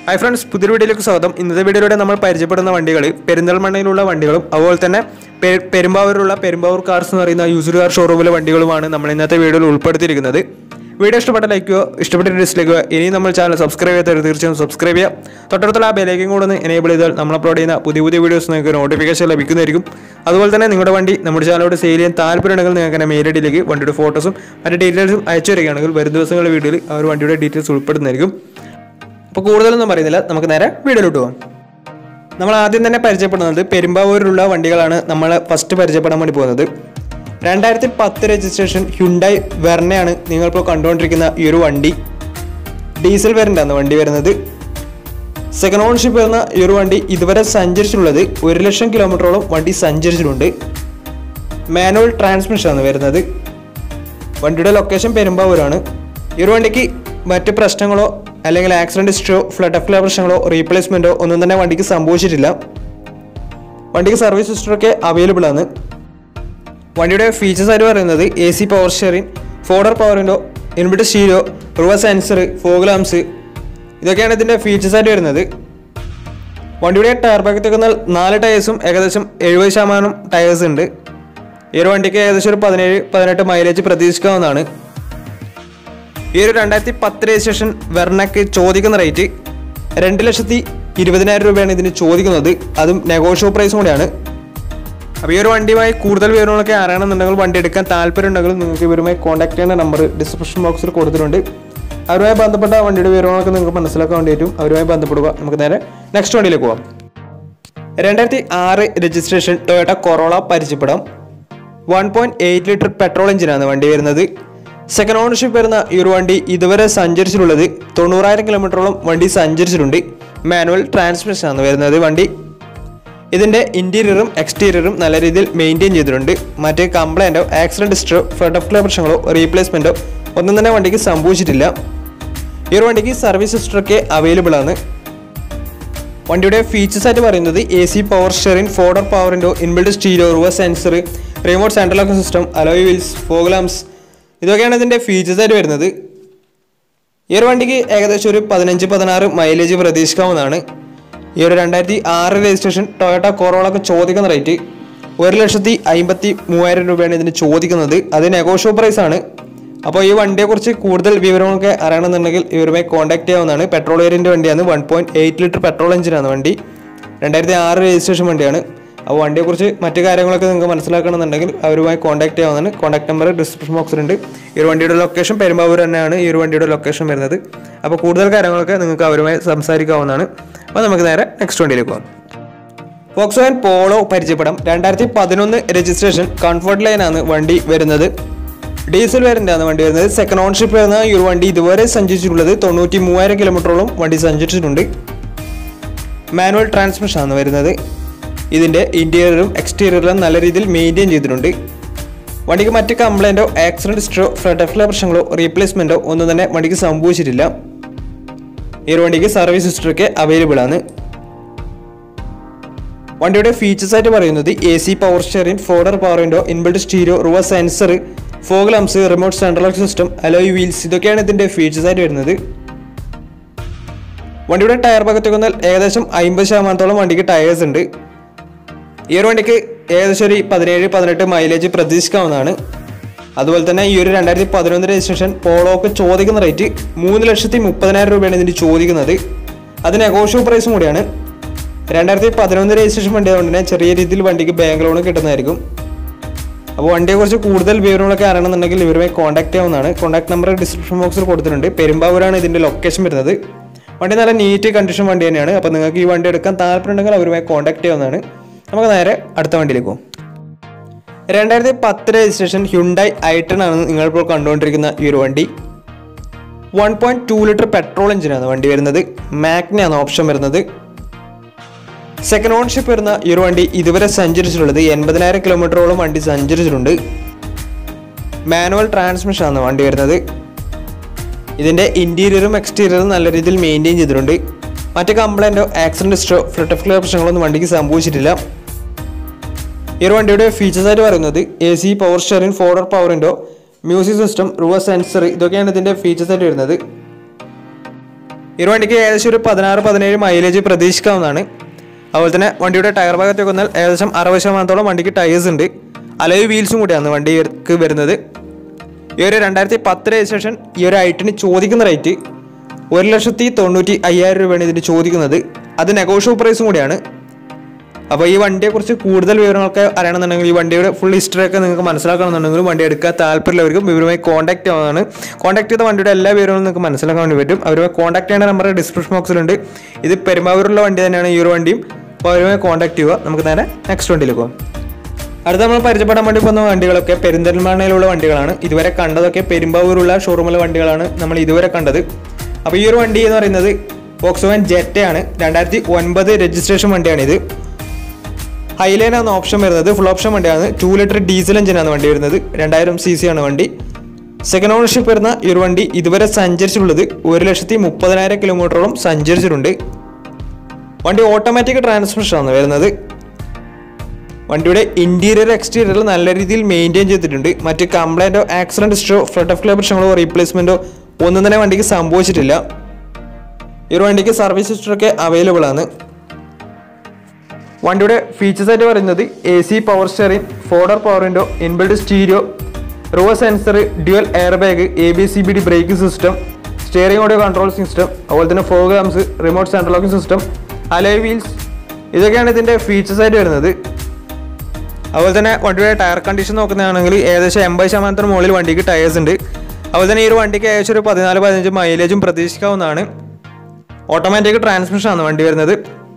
hi friends പുതിയ വീഡിയോയിലേക്ക് സ്വാഗതം ഇന്നത്തെ വീഡിയോയിലൂടെ നമ്മൾ പരിചയപ്പെടുന്ന വണ്ടികൾ പെരിന്തൽമണ്ണയിലുള്ള വണ്ടികളും അതുപോലെ തന്നെ പെ- പെരുമ്പാവൂരുള്ള പെരുമ്പാവൂർ കാർസ് എന്ന് പറയുന്ന യൂസർ കാർ ഷോറൂമിലെ വണ്ടികളുമാണ് നമ്മൾ ഇന്നത്തെ വീഡിയോയിൽ ഉൾപ്പെടുത്തിയിരിക്കുന്നത് വീഡിയോ ഇഷ്ടപ്പെട്ട ലൈക്കോ ഇഷ്ടപ്പെട്ട ഡിസ്ലൈക്കോ ഇനി നമ്മൾ ചാനൽ സബ്സ്ക്രൈബ് ചെയ്താൽ തീർച്ചയായും സബ്സ്ക്രൈബ് ചെയ്യുക തൊട്ടടുത്തുള്ള ആ ബെലൈക്കും കൂടെ ഒന്ന് എനേബിൾ ചെയ്താൽ നമ്മൾ അപ്ലോഡ് ചെയ്യുന്ന പുതിയ പുതിയ വീഡിയോസ് നിങ്ങൾക്ക് നോട്ടിഫിക്കേഷൻ ലഭിക്കുന്നതായിരിക്കും അതുപോലെ തന്നെ നിങ്ങളുടെ വണ്ടി നമ്മുടെ ചാനലോട് സെയിൽ ചെയ്യാൻ താല്പര്യമുണ്ടെങ്കിൽ നിങ്ങൾക്ക് തന്നെ മെയിൽ ഐഡിയിലേക്ക് വണ്ടിയുടെ ഫോട്ടോസും മറ്റു ഡീറ്റെയിൽസും അയച്ചു തരികയാണെങ്കിൽ വരും ദിവസങ്ങളുടെ വീഡിയോയിൽ ആ ഒരു വണ്ടിയുടെ ഡീറ്റെയിൽസ് ഉൾപ്പെടുന്നതായിരിക്കും അപ്പോൾ കൂടുതലൊന്നും പറയുന്നില്ല നമുക്ക് നേരെ വീഡിയോയിലോട്ട് പോകാം നമ്മൾ ആദ്യം തന്നെ പരിചയപ്പെടുന്നത് പെരുമ്പാവൂരിലുള്ള വണ്ടികളാണ് നമ്മൾ ഫസ്റ്റ് പരിചയപ്പെടാൻ വേണ്ടി പോകുന്നത് രണ്ടായിരത്തി പത്ത് രജിസ്ട്രേഷൻ ഹ്യുണ്ടായി വെർണയാണ് നിങ്ങളിപ്പോൾ കണ്ടുകൊണ്ടിരിക്കുന്ന ഈ ഒരു വണ്ടി ഡീസൽ വേരിൻ്റാണ് വണ്ടി വരുന്നത് സെക്കൻഡ് ഓൺഷിപ്പ് വരുന്ന ഈ ഒരു വണ്ടി ഇതുവരെ സഞ്ചരിച്ചിട്ടുള്ളത് ഒരു ലക്ഷം കിലോമീറ്ററോളം വണ്ടി സഞ്ചരിച്ചിട്ടുണ്ട് മാനുവൽ ട്രാൻസ്മിഷനാണ് വരുന്നത് വണ്ടിയുടെ ലൊക്കേഷൻ പെരുമ്പാവൂരാണ് ഈ ഒരു വണ്ടിക്ക് മറ്റ് പ്രശ്നങ്ങളോ അല്ലെങ്കിൽ ആക്സിഡന്റ് ഹിസ്റ്ററിയോ ഫ്ലഡ് അഫ്ല പ്രശ്നങ്ങളോ റീപ്ലേസ്മെന്റോ ഒന്നും തന്നെ വണ്ടിക്ക് സംഭവിച്ചിട്ടില്ല വണ്ടിക്ക് സർവീസ് ഹിസ്റ്ററൊക്കെ അവൈലബിൾ ആണ് വണ്ടിയുടെ ഫീച്ചേഴ്സ് ആയിട്ട് പറയുന്നത് A C power sharing four door പവറിൻ്റോ inbuilt stereo reverse sensor fog lamps ഇതൊക്കെയാണ് ഇതിൻ്റെ ഫീച്ചേഴ്സ് ആയിട്ട് വരുന്നത് വണ്ടിയുടെ ടയർ ഭാഗത്തേക്ക് വന്നാൽ നാല് ടയേഴ്സും ഏകദേശം എഴുപത് ശതമാനം ടയേഴ്സ് ഉണ്ട് ഈ ഒരു വണ്ടിക്ക് ഏകദേശം ഒരു പതിനേഴ് പതിനെട്ട് മൈലേജ് പ്രതീക്ഷിക്കാവുന്നതാണ് ഈ ഒരു രണ്ടായിരത്തി പത്ത് രജിസ്ട്രേഷൻ വെർണക്ക് ചോദിക്കുന്ന റേറ്റ് രണ്ട് ലക്ഷത്തി ഇരുപതിനായിരം രൂപയാണ് ഇതിന് ചോദിക്കുന്നത് അതും നെഗോഷ്യോ പ്രൈസും കൂടെയാണ് അപ്പോൾ ഈ ഒരു വണ്ടിയുമായി കൂടുതൽ വിവരങ്ങളൊക്കെ അറിയണമെന്നുണ്ടെങ്കിൽ വണ്ടി എടുക്കാൻ താല്പര്യം ഉണ്ടെങ്കിൽ നിങ്ങൾക്ക് ഇവരുമായി കോൺടാക്ട് ചെയ്യുന്ന നമ്പർ ഡിസ്ക്രിപ്ഷൻ ബോക്സിൽ കൊടുത്തിട്ടുണ്ട് അവരുമായി ബന്ധപ്പെട്ട വണ്ടിയുടെ വിവരങ്ങളൊക്കെ നിങ്ങൾക്ക് മനസ്സിലാക്കാൻ വേണ്ടിയിട്ടും അവരുമായി ബന്ധപ്പെടുക നമുക്ക് നേരെ നെക്സ്റ്റ് വണ്ടിയിലേക്ക് പോകാം രണ്ടായിരത്തി ആറ് രജിസ്ട്രേഷൻ ടൊയോട്ട കൊറോള പരിചയപ്പെടാം one point eight litre petrol എഞ്ചിനാണ് വണ്ടി വരുന്നത് സെക്കൻഡ് ഓണർഷിപ്പ് വരുന്ന ഈ ഒരു വണ്ടി ഇതുവരെ സഞ്ചരിച്ചിട്ടുള്ളത് തൊണ്ണൂറായിരം കിലോമീറ്ററോളം വണ്ടി സഞ്ചരിച്ചിട്ടുണ്ട് മാനുവൽ ട്രാൻസ്മിഷൻ ആണ് വരുന്നത് വണ്ടി ഇതിന്റെ ഇന്റീരിയറും എക്സ്റ്റീരിയറും നല്ല രീതിയിൽ മെയിൻറ്റെയിൻ ചെയ്തിട്ടുണ്ട് മറ്റ് കംപ്ലൈൻറ്റോ ആക്സിഡന്റ് ഹിസ്റ്ററോ ഫ്ലഡ് ഓഫ് പ്രശ്നങ്ങളോ റീപ്ലേസ്മെന്റോ ഒന്നും തന്നെ വണ്ടിക്ക് സംഭവിച്ചിട്ടില്ല ഈ ഒരു വണ്ടിക്ക് സർവീസ് ഹിസ്റ്ററൊക്കെ അവൈലബിൾ ആണ് വണ്ടിയുടെ ഫീച്ചേഴ്സ് ആയിട്ട് പറയുന്നത് A C power sharing four door പവറിൻ്റെ inbuilt stereo reverse sensor remote central lock system alloy wheels fog lamps ഇതൊക്കെയാണ് ഇതിൻ്റെ ഫീച്ചേഴ്സ് ആയിട്ട് വരുന്നത് ഈ ഒരു വണ്ടിക്ക് ഏകദേശം ഒരു പതിനഞ്ച് പതിനാറ് മൈലേജ് പ്രതീക്ഷിക്കാവുന്നതാണ് ഈ ഒരു രണ്ടായിരത്തി ആറ് രജിസ്ട്രേഷൻ ടൊയോട്ട കൊറോളൊക്കെ ചോദിക്കുന്ന റേറ്റ് ഒരു ലക്ഷത്തി അമ്പത്തി മൂവായിരം രൂപയാണ് ഇതിന് ചോദിക്കുന്നത് അത് നെഗോഷ്യോ പ്രൈസ് ആണ് അപ്പോൾ ഈ വണ്ടിയെക്കുറിച്ച് കൂടുതൽ വിവരങ്ങളൊക്കെ അറിയണമെന്നുണ്ടെങ്കിൽ ഇവരുമായി കോൺടാക്ട് ചെയ്യാവുന്നതാണ് പെട്രോൾ വേരിയൻ്റ് വണ്ടിയാണ് one point eight litre petrol എഞ്ചിനാണ് വണ്ടി രണ്ടായിരത്തി ആറ് രജിസ്ട്രേഷൻ വണ്ടിയാണ് അപ്പോൾ വണ്ടിയെക്കുറിച്ച് മറ്റു കാര്യങ്ങളൊക്കെ നിങ്ങൾക്ക് മനസ്സിലാക്കണമെന്നുണ്ടെങ്കിൽ അവരുമായി കോൺടാക്ട് ചെയ്യാവുന്നതാണ് കോൺടാക്ട് നമ്പർ ഡിസ്ക്രിപ്ഷൻ ബോക്സിലുണ്ട് ഈ ഒരു വണ്ടിയുടെ ലൊക്കേഷൻ പെരുമ്പാവൂർ തന്നെയാണ് ഈ ഒരു വണ്ടിയുടെ ലൊക്കേഷൻ വരുന്നത് അപ്പോൾ കൂടുതൽ കാര്യങ്ങളൊക്കെ നിങ്ങൾക്ക് അവരുമായി സംസാരിക്കാവുന്നതാണ് അപ്പോൾ നമുക്ക് നേരെ നെക്സ്റ്റ് വണ്ടിയിലേക്ക് പോകാം ഫോക്സ് പോളോ പരിചയപ്പെടാം രണ്ടായിരത്തി പതിനൊന്ന് രജിസ്ട്രേഷൻ കംഫർട്ട് ലൈനാണ് വണ്ടി വരുന്നത് ഡീസൽ വേരിൻ്റാണ് വണ്ടി വരുന്നത് സെക്കൻഡ് ഓൺഷിപ്പ് വരുന്ന ഈ ഒരു വണ്ടി ഇതുവരെ സഞ്ചരിച്ചിട്ടുള്ളത് തൊണ്ണൂറ്റി മൂവായിരം കിലോമീറ്ററോളം വണ്ടി സഞ്ചരിച്ചിട്ടുണ്ട് മാനുവൽ ട്രാൻസ്മിഷൻ ആണ് വരുന്നത് ഇതിൻ്റെ ഇൻറ്റീരിയറും എക്സ്റ്റീരിയറും നല്ല രീതിയിൽ മെയിൻറ്റെയിൻ ചെയ്തിട്ടുണ്ട് വണ്ടിക്ക് മറ്റ് കംപ്ലൈൻറ്റോ ആക്സിഡൻറ്റ് ഹിസ്റ്ററോ ഫ്ലഡ് പ്രശ്നങ്ങളോ റീപ്ലേസ്മെൻറ്റോ ഒന്നും തന്നെ വണ്ടിക്ക് സംഭവിച്ചിട്ടില്ല ഈ ഒരു വണ്ടിക്ക് സർവീസ് ഹിസ്റ്ററൊക്കെ അവൈലബിൾ ആണ് വണ്ടിയുടെ ഫീച്ചേഴ്സ് ആയിട്ട് പറയുന്നത് A C power steering four door power window inbuilt stereo reverse sensor fog lamps remote central system alloy wheels ഇതൊക്കെയാണ് ഇതിന്റെ ഫീച്ചേഴ്സ് ആയിട്ട് വരുന്നത് വണ്ടിയുടെ ടയർ ഭാഗത്തേക്ക് വന്നാൽ ഏകദേശം അമ്പത് ശതമാനത്തോളം വണ്ടിക്ക് ടയേഴ്സ് ഉണ്ട് ഈ ഒരു വണ്ടിക്ക് ഏകദേശം ഒരു പതിനേഴ് പതിനെട്ട് മൈലേജ് പ്രതീക്ഷിക്കാവുന്നതാണ് അതുപോലെ തന്നെ ഈ ഒരു രണ്ടായിരത്തി പതിനൊന്ന് രജിസ്ട്രേഷൻ പോളോക്ക് ചോദിക്കുന്ന റേറ്റ് മൂന്ന് ലക്ഷത്തി മുപ്പതിനായിരം രൂപയാണ് ഇതിന് ചോദിക്കുന്നത് അത് നെഗോഷ്യോ പ്രൈസും കൂടിയാണ് രണ്ടായിരത്തി പതിനൊന്ന് രജിസ്ട്രേഷൻ വണ്ടി ആയതുകൊണ്ട് തന്നെ ചെറിയ രീതിയിൽ വണ്ടിക്ക് ബാങ്ക് ലോൺ കിട്ടുന്നതായിരിക്കും അപ്പോൾ വണ്ടിയെക്കുറിച്ച് കൂടുതൽ വിവരങ്ങളൊക്കെ അറിയണമെന്നുണ്ടെങ്കിൽ ഇവരുമായി കോൺടാക്ട് ചെയ്യാവുന്നതാണ് കോൺടാക്ട് നമ്പർ ഡിസ്ക്രിപ്ഷൻ ബോക്സിൽ കൊടുത്തിട്ടുണ്ട് പെരുമ്പാവൂരാണ് ഇതിൻ്റെ ലൊക്കേഷൻ വരുന്നത് വണ്ടി നല്ല നീറ്റ് കണ്ടീഷൻ വണ്ടി തന്നെയാണ് അപ്പോൾ നിങ്ങൾക്ക് ഈ വണ്ടി എടുക്കാൻ താല്പര്യമുണ്ടെങ്കിൽ അവരുമായി കോൺടാക്ട് ചെയ്യാവുന്നതാണ് നമുക്ക് നേരെ അടുത്ത വണ്ടിയിലേക്ക് പോകും രണ്ടായിരത്തി പത്ത് രജിസ്ട്രേഷൻ ഹ്യുണ്ടായി ഐട്ടൺ ആണ് നിങ്ങളിപ്പോൾ കണ്ടുകൊണ്ടിരിക്കുന്ന ഈ ഒരു വണ്ടി one point two litre petrol എഞ്ചിനാണ് വണ്ടി വരുന്നത് മാഗ്നയാണ് ഓപ്ഷൻ വരുന്നത് സെക്കൻഡ് ഓൺഷിപ്പ് വരുന്ന ഈ ഒരു വണ്ടി ഇതുവരെ സഞ്ചരിച്ചിട്ടുള്ളത് എൺപതിനായിരം കിലോമീറ്ററോളം വണ്ടി സഞ്ചരിച്ചിട്ടുണ്ട് മാനുവൽ ട്രാൻസ്മിഷൻ ആണ് വണ്ടി വരുന്നത് ഇതിൻ്റെ ഇൻറ്റീരിയറും എക്സ്റ്റീരിയറും നല്ല രീതിയിൽ മെയിൻറ്റെയിൻ ചെയ്തിട്ടുണ്ട് മറ്റ് കംപ്ലൈൻറ്റോ ആക്സിഡൻറ്റ് ഹിസ്റ്ററോ ഫ്ലഡ് ഓഫ് പ്രശ്നങ്ങളൊന്നും വണ്ടിക്ക് സംഭവിച്ചിട്ടില്ല ഈ ഒരു വണ്ടിയുടെ ഫീച്ചേഴ്സ് ആയിട്ട് പറയുന്നത് A C power steering four door power window music system reverse sensor ഇതൊക്കെയാണ് ഇതിൻ്റെ ഫീച്ചേഴ്സ് ആയിട്ട് വരുന്നത് ഈ ഒരു വണ്ടിക്ക് ഏകദേശം ഒരു പതിനാറ് പതിനേഴ് മൈലേജ് പ്രതീക്ഷിക്കാവുന്നതാണ് അതുപോലെ തന്നെ വണ്ടിയുടെ ടയർ ഭാഗത്തേക്ക് വന്നാൽ ഏകദേശം അറുപത് ശതമാനത്തോളം വണ്ടിക്ക് ടയേഴ്സ് ഉണ്ട് അലവ് വീൽസും കൂടിയാണ് വണ്ടിക്ക് വരുന്നത് ഈ ഒരു രണ്ടായിരത്തി പത്ത് രജിസ്ട്രേഷൻ ഈ ഒരു ഐറ്റിന് ചോദിക്കുന്ന റേറ്റ് ഒരു ലക്ഷത്തി തൊണ്ണൂറ്റി അയ്യായിരം രൂപയാണ് ഇതിന് ചോദിക്കുന്നത് അത് നെഗോഷ്യബിൾ പ്രൈസും കൂടിയാണ് അപ്പോൾ ഈ വണ്ടിയെക്കുറിച്ച് കൂടുതൽ വിവരങ്ങളൊക്കെ അറിയണമെന്നുണ്ടെങ്കിൽ ഈ വണ്ടിയുടെ ഫുൾ ഹിസ്റ്ററി ഒക്കെ നിങ്ങൾക്ക് മനസ്സിലാക്കണമെന്നുണ്ടെങ്കിൽ വണ്ടി എടുക്കാൻ താല്പര്യമുള്ളവർക്കും ഇവരുമായി കോൺടാക്ട് ആവുന്നതാണ് കോൺടാക്ട് ചെയ്ത വണ്ടിയുടെ എല്ലാ വിവരങ്ങളും നിങ്ങൾക്ക് മനസ്സിലാക്കാൻ വേണ്ടി പറ്റും അവരുമായി കോൺടാക്ട് ചെയ്യേണ്ട നമ്പർ ഡിസ്ക്രിപ്ഷൻ ബോക്സിലുണ്ട് ഇത് പെരുമ്പാവൂരുള്ള വണ്ടി തന്നെയാണ് ഈ ഒരു വണ്ടിയും അപ്പോൾ അവരുമായി കോൺടാക്ട് ചെയ്യുക നമുക്ക് നേരെ നെക്സ്റ്റ് വണ്ടിയിലേക്ക് പോകാം അടുത്ത നമ്മൾ പരിചയപ്പെടാൻ വേണ്ടി പോകുന്ന വണ്ടികളൊക്കെ പെരിന്തൽമണ്ണയിലുള്ള വണ്ടികളാണ് ഇതുവരെ കണ്ടതൊക്കെ പെരുമ്പാവൂരുള്ള ഷോറൂമിലെ വണ്ടികളാണ് നമ്മൾ ഇതുവരെ കണ്ടത് അപ്പോൾ ഈ ഒരു വണ്ടി എന്ന് പറയുന്നത് വോക്സോവൻ ജെറ്റയാണ് രണ്ടായിരത്തി ഒൻപത് രജിസ്ട്രേഷൻ വണ്ടിയാണിത് ഹൈലൈൻ ആണ് ഓപ്ഷൻ വരുന്നത് ഫുൾ ഓപ്ഷൻ വണ്ടിയാണ് ടു ലിറ്റർ ഡീസൽ എഞ്ചിനാണ് വണ്ടി വരുന്നത് രണ്ടായിരം സി സി ആണ് വണ്ടി സെക്കൻഡ് ഓണർഷിപ്പ് വരുന്ന ഈ ഒരു വണ്ടി ഇതുവരെ സഞ്ചരിച്ചിട്ടുള്ളത് ഒരു ലക്ഷത്തി മുപ്പതിനായിരം കിലോമീറ്ററോളം സഞ്ചരിച്ചിട്ടുണ്ട് വണ്ടി ഓട്ടോമാറ്റിക് ട്രാൻസ്മിഷൻ ആണ് വരുന്നത് വണ്ടിയുടെ ഇന്റീരിയർ എക്സ്റ്റീരിയർ നല്ല രീതിയിൽ മെയിൻറ്റെയിൻ ചെയ്തിട്ടുണ്ട് മറ്റ് കംപ്ലൈൻറ്റോ ആക്സിഡന്റ് ഹിസ്റ്ററോ ഫ്രണ്ട് ഓഫ് ക്ലേ പ്രശ്നങ്ങളോ റീപ്ലേസ്മെന്റോ ഒന്നും തന്നെ വണ്ടിക്ക് സംഭവിച്ചിട്ടില്ല ഈ ഒരു വണ്ടിക്ക് സർവീസ് ഹിസ്റ്ററൊക്കെ അവൈലബിൾ ആണ് വണ്ടിയുടെ ഫീച്ചേഴ്സ് ആയിട്ട് പറയുന്നത് A C power steering four door power window inbuilt stereo റോ sensor dual air bag A B C B D brake system steering audio control system അതുപോലെ തന്നെ fog lamps remote central locking system alloy wheels ഇതൊക്കെയാണ് ഇതിൻ്റെ features ആയിട്ട് വരുന്നത് അതുപോലെ തന്നെ വണ്ടിയുടെ ടയർ കണ്ടീഷൻ നോക്കുന്നതാണെങ്കിൽ ഏകദേശം എൺപത് ശതമാനത്തിന് മുകളിൽ വണ്ടിക്ക് ടയേഴ്സ് ഉണ്ട് അതുപോലെ തന്നെ ഈ ഒരു വണ്ടിക്ക് ഏകദേശം ഒരു പതിനാല് പതിനഞ്ച് മൈലേജും പ്രതീക്ഷിക്കാവുന്നതാണ് ഓട്ടോമാറ്റിക് ട്രാൻസ്മിഷൻ ആണ് വണ്ടി വരുന്നത്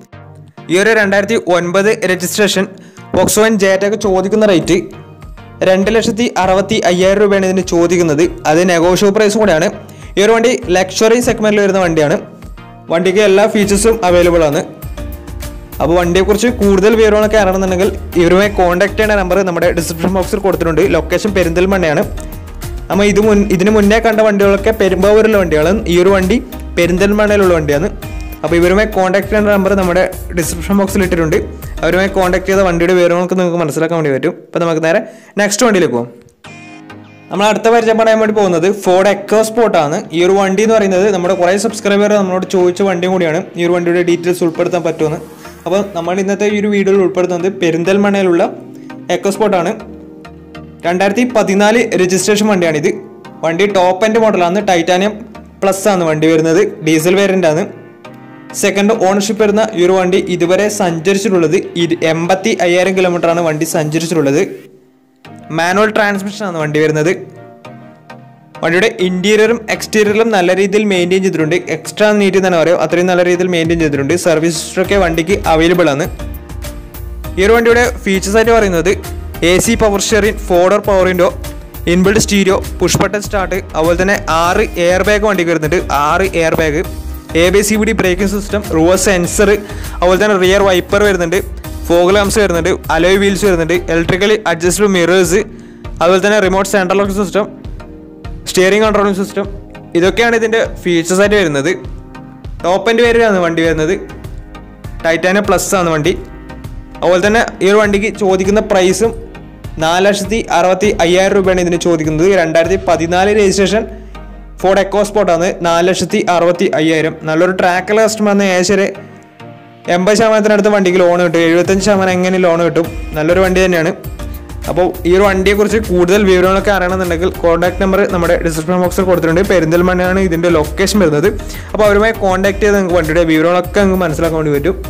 ഈ ഒരു രണ്ടായിരത്തി ഒൻപത് രജിസ്ട്രേഷൻ വോക്സോവൻ ജേറ്റൊക്കെ ചോദിക്കുന്ന റേറ്റ് രണ്ട് ലക്ഷത്തി അറുപത്തി അയ്യായിരം രൂപയാണ് ഇതിന് ചോദിക്കുന്നത് അത് നെഗോഷ്യബിൾ പ്രൈസും കൂടെയാണ് ഈ ഒരു വണ്ടി ലക്ഷറി സെഗ്മെന്റിൽ വരുന്ന വണ്ടിയാണ് വണ്ടിക്ക് എല്ലാ ഫീച്ചേഴ്സും അവൈലബിൾ ആണ് അപ്പോൾ വണ്ടിയെക്കുറിച്ച് കൂടുതൽ വിവരങ്ങളൊക്കെ അറിയണമെന്നുണ്ടെങ്കിൽ ഇവരുമായി കോൺടാക്ട് ചെയ്യേണ്ട നമ്പർ നമ്മുടെ ഡിസ്ക്രിപ്ഷൻ ബോക്സിൽ കൊടുത്തിട്ടുണ്ട് ലൊക്കേഷൻ പെരിന്തൽമണ്ണയാണ് നമ്മൾ ഇത് മുൻ ഇതിന് മുന്നേ കണ്ട വണ്ടികളൊക്കെ പെരുമ്പാവൂരിലെ വണ്ടികളാണ് ഈ ഒരു വണ്ടി പെരിന്തൽമണ്ണയിലുള്ള വണ്ടിയാണ് അപ്പോൾ ഇവരുമായി കോൺടാക്ട് ചെയ്യേണ്ട നമ്പർ നമ്മുടെ ഡിസ്ക്രിപ്ഷൻ ബോക്സിൽ ഇട്ടിട്ടുണ്ട് അവരുമായി കോൺടാക്ട് ചെയ്ത വണ്ടിയുടെ വിവരങ്ങൾക്ക് നിങ്ങൾക്ക് മനസ്സിലാക്കാൻ വേണ്ടി പറ്റും അപ്പോൾ നമുക്ക് നേരെ നെക്സ്റ്റ് വണ്ടിയിലേക്ക് പോകാം നമ്മൾ അടുത്ത പരിചയപ്പെടാൻ വേണ്ടി പോകുന്നത് ഫോർഡ് എക്കോ സ്പോർട്ടാണ് ഈ ഒരു വണ്ടി എന്ന് പറയുന്നത് നമ്മുടെ കുറേ സബ്സ്ക്രൈബർ നമ്മളോട് ചോദിച്ച വണ്ടിയും കൂടിയാണ് ഈ ഒരു വണ്ടിയുടെ ഡീറ്റെയിൽസ് ഉൾപ്പെടുത്താൻ പറ്റുമെന്ന് അപ്പോൾ നമ്മൾ ഇന്നത്തെ ഈ ഒരു വീഡിയോയിൽ ഉൾപ്പെടുത്തുന്നത് പെരിന്തൽമണ്ണയിലുള്ള എക്കോ സ്പോർട്ടാണ് രണ്ടായിരത്തി പതിനാല് രജിസ്ട്രേഷൻ വണ്ടിയാണിത് വണ്ടി ടോപ്പ് എൻഡ് മോഡലാണ് ടൈറ്റാനിയം പ്ലസ് ആണ് വണ്ടി വരുന്നത് ഡീസൽ വേരിയൻ്റ് ആണ് സെക്കൻഡ് ഓണർഷിപ്പ് വരുന്ന ഈ ഒരു വണ്ടി ഇതുവരെ സഞ്ചരിച്ചിട്ടുള്ളത് ഇരു- എൺപത്തി അയ്യായിരം കിലോമീറ്റർ ആണ് വണ്ടി സഞ്ചരിച്ചിട്ടുള്ളത് മാനുവൽ ട്രാൻസ്മിഷൻ ആണ് വണ്ടി വരുന്നത് വണ്ടിയുടെ ഇന്റീരിയറും എക്സ്റ്റീരിയറും നല്ല രീതിയിൽ മെയിൻറ്റെയിൻ ചെയ്തിട്ടുണ്ട് എക്സ്ട്രാ നീറ്റ് തന്നെ പറയാം അത്രയും നല്ല രീതിയിൽ മെയിൻറ്റെയിൻ ചെയ്തിട്ടുണ്ട് സർവീസ് ഒക്കെ വണ്ടിക്ക് അവൈലബിൾ ആണ് ഈ ഒരു വണ്ടിയുടെ ഫീച്ചേഴ്സ് ആയിട്ട് പറയുന്നത് A C power steering four door power window inbuilt stereo push button start അതുപോലെ തന്നെ ആറ് എയർ ബാഗ് വണ്ടിക്ക് വരുന്നുണ്ട് ആറ് air bag A B C B D braking system reverse sensor അതുപോലെ തന്നെ റിയർ വൈപ്പർ വരുന്നുണ്ട് ഫോഗ് ലാംസ് വരുന്നുണ്ട് അലോയ് വീൽസ് വരുന്നുണ്ട് ഇലക്ട്രിക്കലി അഡ്ജസ്റ്റബിൾ മിറേഴ്സ് അതുപോലെ തന്നെ remote central lock system steering controlling system ഇതൊക്കെയാണ് ഇതിൻ്റെ ഫീച്ചേഴ്സ് ആയിട്ട് വരുന്നത് ടോപ്പ് എൻ്റെ പേരിലാണ് വണ്ടി വരുന്നത് ടൈറ്റാനിയം പ്ലസ് ആണ് വണ്ടി അതുപോലെ തന്നെ ഈ ഒരു വണ്ടിക്ക് ചോദിക്കുന്ന പ്രൈസും നാല് ലക്ഷത്തി അറുപത്തി അയ്യായിരം രൂപയാണ് ഇതിന് ചോദിക്കുന്നത് രണ്ടായിരത്തി പതിനാല് രജിസ്ട്രേഷൻ ഫോർഡ് എക്കോ സ്പോർട്ടാണ് നാല് ലക്ഷത്തി അറുപത്തി അയ്യായിരം നല്ലൊരു ട്രാക്കുള്ള കസ്റ്റമറിന് ഏകദേശം ഒരു എൺപത് ശതമാനത്തിനടുത്ത് വണ്ടിക്ക് ലോൺ കിട്ടും എഴുപത്തഞ്ച് ശതമാനം എങ്ങനെ ലോൺ കിട്ടും നല്ലൊരു വണ്ടി തന്നെയാണ് അപ്പോൾ ഈ ഒരു വണ്ടിയെക്കുറിച്ച് കൂടുതൽ വിവരങ്ങളൊക്കെ അറിയണമെന്നുണ്ടെങ്കിൽ കോൺടാക്ട് നമ്പർ നമ്മുടെ ഡിസ്ക്രിപ്ഷൻ ബോക്സിൽ കൊടുത്തിട്ടുണ്ട് പെരിന്തൽമണ്ണയാണ് ഇതിൻ്റെ ലൊക്കേഷൻ വരുന്നത് അപ്പോൾ അവരുമായി കോൺടാക്ട് ചെയ്ത് നിങ്ങൾക്ക് വണ്ടിയുടെ വിവരങ്ങളൊക്കെ നിങ്ങൾക്ക് മനസ്സിലാക്കാൻ വേണ്ടി പറ്റും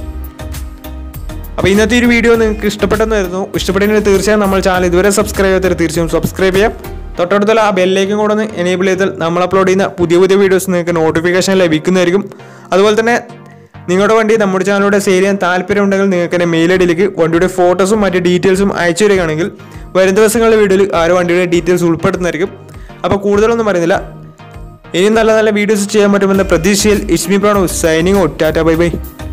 അപ്പോൾ ഇന്നത്തെ ഈ ഒരു വീഡിയോ നിങ്ങൾക്ക് ഇഷ്ടപ്പെട്ടെന്ന് വരുന്നു ഇഷ്ടപ്പെട്ടെങ്കിൽ തീർച്ചയായും നമ്മൾ ചാനൽ ഇതുവരെ സബ്സ്ക്രൈബ് ചെയ്തവർ തീർച്ചയായും സബ്സ്ക്രൈബ് ചെയ്യാം തൊട്ടടുത്തുള്ള ആ ബെല്ലേക്കും കൂടെ ഒന്ന് എനേബിൾ ചെയ്താൽ നമ്മൾ അപ്ലോഡ് ചെയ്യുന്ന പുതിയ പുതിയ വീഡിയോസ് നിങ്ങൾക്ക് നോട്ടിഫിക്കേഷൻ ലഭിക്കുന്നതായിരിക്കും അതുപോലെ തന്നെ നിങ്ങളുടെ വണ്ടി നമ്മുടെ ചാനലിലൂടെ സെയിൽ ചെയ്യാൻ താല്പര്യമുണ്ടെങ്കിൽ നിങ്ങൾക്ക് എൻ്റെ മെയിൽ ഐ ഡിയിലേക്ക് വണ്ടിയുടെ ഫോട്ടോസും മറ്റ് ഡീറ്റെയിൽസും അയച്ചു തരികയാണെങ്കിൽ വരും ദിവസങ്ങളിലെ വീഡിയോയിൽ ആ ഒരു വണ്ടിയുടെ ഡീറ്റെയിൽസ് ഉൾപ്പെടുത്തുന്നതായിരിക്കും അപ്പോൾ കൂടുതലൊന്നും പറയുന്നില്ല ഇനിയും നല്ല നല്ല വീഡിയോസ് ചെയ്യാൻ പറ്റുമെന്ന പ്രതീക്ഷയിൽ is me Pranav signing out tata bye by